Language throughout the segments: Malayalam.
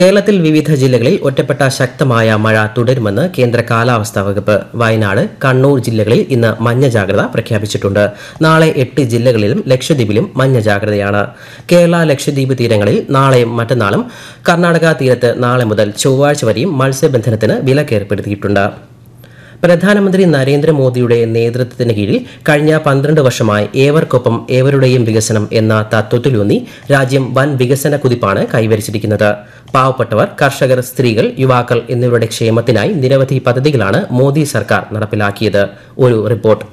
കേരളത്തിൽ വിവിധ ജില്ലകളിൽ ഒറ്റപ്പെട്ട ശക്തമായ മഴ തുടരുമെന്ന് കേന്ദ്ര കാലാവസ്ഥാ വകുപ്പ് വയനാട് കണ്ണൂർ ജില്ലകളിൽ ഇന്ന് മഞ്ഞ ജാഗ്രത പ്രഖ്യാപിച്ചിട്ടുണ്ട് നാളെ എട്ട് ജില്ലകളിലും ലക്ഷദ്വീപിലും മഞ്ഞ ജാഗ്രതയാണ് കേരള ലക്ഷദ്വീപ് തീരങ്ങളിൽ നാളെയും മറ്റന്നാളും കർണാടക തീരത്ത് നാളെ മുതൽ ചൊവ്വാഴ്ച വരെയും മത്സ്യബന്ധനത്തിന് വിലക്കേർപ്പെടുത്തിയിട്ടുണ്ട് പ്രധാനമന്ത്രി നരേന്ദ്രമോദിയുടെ നേതൃത്വത്തിന് കീഴിൽ കഴിഞ്ഞ പന്ത്രണ്ട് വർഷമായി ഏവർക്കൊപ്പം ഏവരുടെയും വികസനം എന്ന തത്വത്തിലൂന്നി രാജ്യം വൻ വികസന കുതിപ്പാണ് കൈവരിച്ചിരിക്കുന്നത് പാവപ്പെട്ടവർ കർഷകർ സ്ത്രീകൾ യുവാക്കൾ എന്നിവരുടെ ക്ഷേമത്തിനായി നിരവധി പദ്ധതികളാണ് മോദി സർക്കാർ നടപ്പിലാക്കിയത് ഒരു റിപ്പോർട്ട്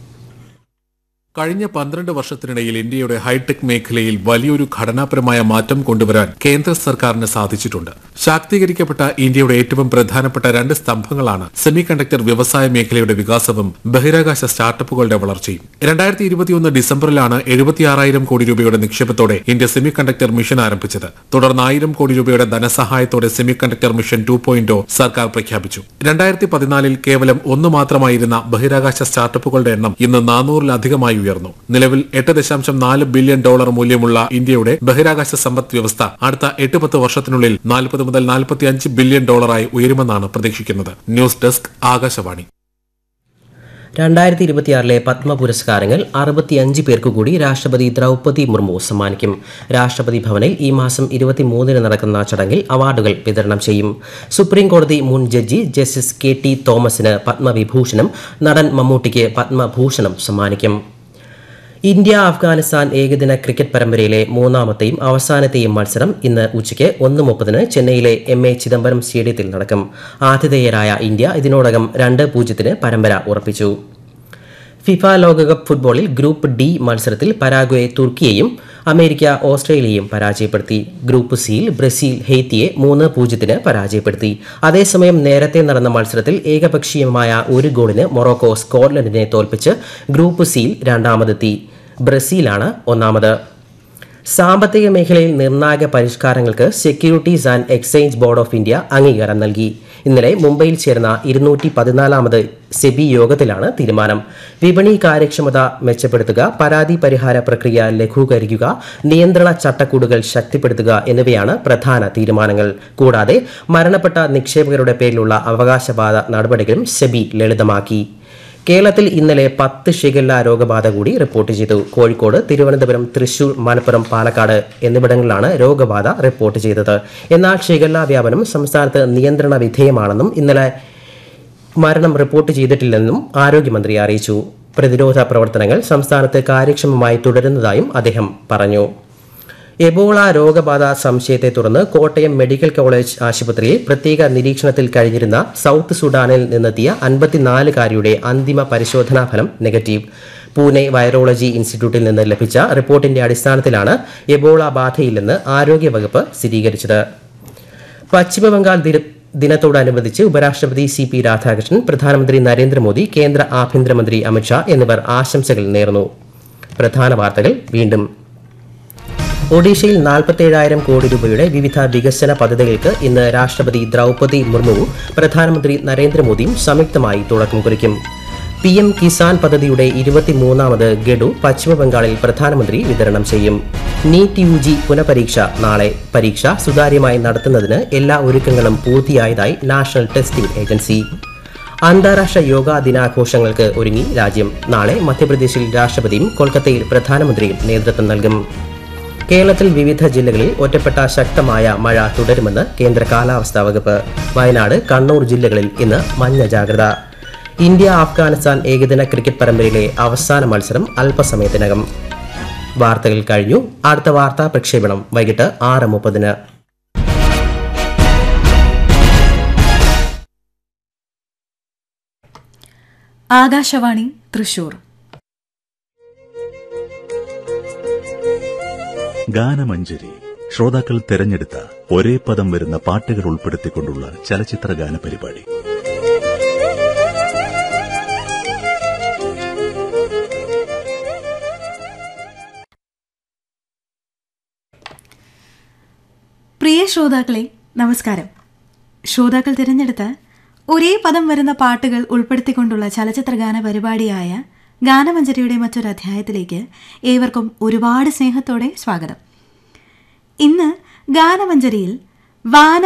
കഴിഞ്ഞ പന്ത്രണ്ട് വർഷത്തിനിടയിൽ ഇന്ത്യയുടെ ഹൈടെക് മേഖലയിൽ വലിയൊരു ഘടനാപരമായ മാറ്റം കൊണ്ടുവരാൻ കേന്ദ്ര സർക്കാരിന് സാധിച്ചിട്ടുണ്ട് ശാക്തീകരിക്കപ്പെട്ട ഇന്ത്യയുടെ ഏറ്റവും പ്രധാനപ്പെട്ട രണ്ട് സ്തംഭങ്ങളാണ് സെമി കണ്ടക്ടർ വ്യവസായ മേഖലയുടെ വികാസവും ബഹിരാകാശ സ്റ്റാർട്ടപ്പുകളുടെ വളർച്ചയും രണ്ടായിരത്തി ഇരുപത്തിയൊന്ന് ഡിസംബറിലാണ് എഴുപത്തിയാറായിരം കോടി രൂപയുടെ നിക്ഷേപത്തോടെ ഇന്ത്യ സെമി കണ്ടക്ടർ മിഷൻ ആരംഭിച്ചത് തുടർന്ന് ആയിരം കോടി രൂപയുടെ ധനസഹായത്തോടെ semiconductor mission two point സർക്കാർ പ്രഖ്യാപിച്ചു രണ്ടായിരത്തി പതിനാലിൽ കേവലം ഒന്ന് മാത്രമായിരുന്ന ബഹിരാകാശ സ്റ്റാർട്ടപ്പുകളുടെ എണ്ണം ഇന്ന് നാനൂറിലധികമായി ഉയർന്നു നിലവിൽ എട്ട് ദശാംശം നാല് ബില്യൺ ഡോളർ മൂല്യമുള്ള ഇന്ത്യയുടെ ബഹിരാകാശ സമ്പദ് വ്യവസ്ഥ അടുത്ത എട്ട് പത്ത് വർഷത്തിനുള്ളിൽ നാൽപ്പത് മുതൽ നാൽപ്പത്തി അഞ്ച് ബില്യൺ ഡോളറായി ഉയരുമെന്നാണ് പ്രതീക്ഷിക്കുന്നത് ന്യൂസ് ഡെസ്ക് ആകാശവാണി രണ്ടായിരത്തി ഇരുപത്തിയാറിലെ പത്മ പുരസ്കാരങ്ങൾ അറുപത്തിയഞ്ച് പേർക്കു കൂടി രാഷ്ട്രപതി ദ്രൗപതി മുർമു സമ്മാനിക്കും രാഷ്ട്രപതി ഭവനിൽ ഈ മാസം ഇരുപത്തിമൂന്നിന് നടക്കുന്ന ചടങ്ങിൽ അവാർഡുകൾ വിതരണം ചെയ്യും സുപ്രീം കോടതി മുൻ ജഡ്ജി ജസ്റ്റിസ് കെ ടി തോമസിന് പത്മവിഭൂഷണം നടൻ മമ്മൂട്ടിക്ക് പത്മഭൂഷണം സമ്മാനിക്കും ഇന്ത്യ അഫ്ഗാനിസ്ഥാൻ ഏകദിന ക്രിക്കറ്റ് പരമ്പരയിലെ മൂന്നാമത്തെയും അവസാനത്തെയും മത്സരം ഇന്ന് ഉച്ചയ്ക്ക് ഒന്ന് മുപ്പതിന് ചെന്നൈയിലെ എം എ ചിദംബരം സ്റ്റേഡിയത്തിൽ നടക്കും ആതിഥേയരായ ഇന്ത്യ ഇതിനോടകം രണ്ട് പൂജ്യത്തിന് പരമ്പര ഉറപ്പിച്ചു ഫിഫ ലോകകപ്പ് ഫുട്ബോളിൽ ഗ്രൂപ്പ് ഡി മത്സരത്തിൽ പരാഗ്വെ തുർക്കിയെയും അമേരിക്ക ഓസ്ട്രേലിയയും പരാജയപ്പെടുത്തി ഗ്രൂപ്പ് സിയിൽ ബ്രസീൽ ഹെയ്ത്തിയെ മൂന്ന് പൂജ്യത്തിന് പരാജയപ്പെടുത്തി അതേസമയം നേരത്തെ നടന്ന മത്സരത്തിൽ ഏകപക്ഷീയമായ ഒരു ഗോളിന് മൊറോക്കോ സ്കോട്ട്ലൻഡിനെ തോൽപ്പിച്ച് ഗ്രൂപ്പ് സിയിൽ രണ്ടാമതെത്തി ബ്രസീലാണ് ഒന്നാമത് സാമ്പത്തിക മേഖലയിൽ നിർണായക പരിഷ്കാരങ്ങൾക്ക് Securities and Exchange Board of India അംഗീകാരം നൽകി ഇന്നലെ മുംബൈയിൽ ചേർന്ന ഇരുന്നൂറ്റി പതിനാലാമത് സെബി യോഗത്തിലാണ് തീരുമാനം വിപണി കാര്യക്ഷമത മെച്ചപ്പെടുത്തുക പരാതി പരിഹാര പ്രക്രിയ ലഘൂകരിക്കുക നിയന്ത്രണ ചട്ടക്കൂടുകൾ ശക്തിപ്പെടുത്തുക എന്നിവയാണ് പ്രധാന തീരുമാനങ്ങൾ കൂടാതെ മരണപ്പെട്ട നിക്ഷേപകരുടെ പേരിലുള്ള അവകാശവാദ നടപടികളും സെബി ലളിതമാക്കി കേരളത്തിൽ ഇന്നലെ പത്ത് ഷിഗല്ല രോഗബാധ കൂടി റിപ്പോർട്ട് ചെയ്തു കോഴിക്കോട് തിരുവനന്തപുരം തൃശൂർ മലപ്പുറം പാലക്കാട് എന്നിവിടങ്ങളിലാണ് രോഗബാധ റിപ്പോർട്ട് ചെയ്തത് എന്നാൽ ഷിഗല്ല വ്യാപനം സംസ്ഥാനത്ത് നിയന്ത്രണ വിധേയമാണെന്നും ഇന്നലെ മരണം റിപ്പോർട്ട് ചെയ്തിട്ടില്ലെന്നും ആരോഗ്യമന്ത്രി അറിയിച്ചു പ്രതിരോധ പ്രവർത്തനങ്ങൾ സംസ്ഥാനത്ത് കാര്യക്ഷമമായി തുടരുന്നതായും അദ്ദേഹം പറഞ്ഞു എബോള രോഗബാധ സംശയത്തെ തുടർന്ന് കോട്ടയം മെഡിക്കൽ കോളേജ് ആശുപത്രിയിൽ പ്രത്യേക നിരീക്ഷണത്തിൽ കഴിഞ്ഞിരുന്ന സൗത്ത് സുഡാനിൽ നിന്നെത്തിയ അൻപത്തിനാലുകാരിയുടെ അന്തിമ പരിശോധനാ ഫലം നെഗറ്റീവ് പൂനെ വൈറോളജി ഇൻസ്റ്റിറ്റ്യൂട്ടിൽ നിന്ന് ലഭിച്ച റിപ്പോർട്ടിന്റെ അടിസ്ഥാനത്തിലാണ് എബോള ബാധയില്ലെന്ന് ആരോഗ്യവകുപ്പ് സ്ഥിരീകരിച്ചത് പശ്ചിമബംഗാൾ ദിന ദിനത്തോടനുബന്ധിച്ച് ഉപരാഷ്ട്രപതി സി പി രാധാകൃഷ്ണൻ പ്രധാനമന്ത്രി നരേന്ദ്രമോദി കേന്ദ്ര ആഭ്യന്തരമന്ത്രി അമിത്ഷാ എന്നിവർ ആശംസകൾ നേർന്നു പ്രധാന വാർത്തകൾ വീണ്ടും ഒഡീഷയിൽ നാൽപ്പത്തേഴായിരം കോടി രൂപയുടെ വിവിധ വികസന പദ്ധതികൾക്ക് ഇന്ന് രാഷ്ട്രപതി ദ്രൗപതി മുർമുവും പ്രധാനമന്ത്രി നരേന്ദ്രമോദിയും സംയുക്തമായി തുടക്കം കുറിക്കും പി എം കിസാൻ പദ്ധതിയുടെ ഇരുപത്തിമൂന്നാമത് ഗഡു പശ്ചിമബംഗാളിൽ പ്രധാനമന്ത്രി വിതരണം ചെയ്യും നീറ്റ് യു ജി പുനഃപരീക്ഷ നാളെ പരീക്ഷ സുതാര്യമായി നടത്തുന്നതിന് എല്ലാ ഒരുക്കങ്ങളും പൂർത്തിയായതായി നാഷണൽ ടെസ്റ്റിംഗ് ഏജൻസി അന്താരാഷ്ട്ര യോഗാ ദിനാഘോഷങ്ങൾക്ക് ഒരുങ്ങി രാജ്യം നാളെ മധ്യപ്രദേശിൽ രാഷ്ട്രപതിയും കൊൽക്കത്തയിൽ പ്രധാനമന്ത്രിയും നേതൃത്വം നൽകും കേരളത്തിൽ വിവിധ ജില്ലകളിൽ ഒറ്റപ്പെട്ട ശക്തമായ മഴ തുടരുമെന്ന് കേന്ദ്ര കാലാവസ്ഥാ വകുപ്പ് വയനാട് കണ്ണൂർ ജില്ലകളിൽ ഇന്ന് മഞ്ഞ ജാഗ്രത ഇന്ത്യ അഫ്ഗാനിസ്ഥാൻ ഏകദിന ക്രിക്കറ്റ് പരമ്പരയിലെ അവസാന മത്സരം അല്പസമയത്തിനകം വാർത്തകൾ കഴിഞ്ഞു അടുത്ത വാർത്താ പ്രക്ഷേപണം വൈകിട്ട് ആറ് മുപ്പതിന് ആകാശവാണി തൃശൂർ ഗാനമഞ്ജരി ശ്രോതാക്കൾ തെരഞ്ഞെടുത്ത ഒരേ പദം വരുന്ന പാട്ടുകൾ ഉൾപ്പെടുത്തിക്കൊണ്ടുള്ള ചലച്ചിത്ര ഗാന പരിപാടി പ്രിയ ശ്രോതാക്കളെ നമസ്കാരം ശ്രോതാക്കൾ തിരഞ്ഞെടുത്ത ഒരേ പദം വരുന്ന പാട്ടുകൾ ഉൾപ്പെടുത്തിക്കൊണ്ടുള്ള ചലച്ചിത്ര ഗാന പരിപാടിയായ ഗാനമഞ്ജരിയുടെ മറ്റൊരു അധ്യായത്തിലേക്ക് ഏവർക്കും ഒരുപാട് സ്നേഹത്തോടെ സ്വാഗതം ഇന്ന് ഗാനമഞ്ജരിയിൽ വാന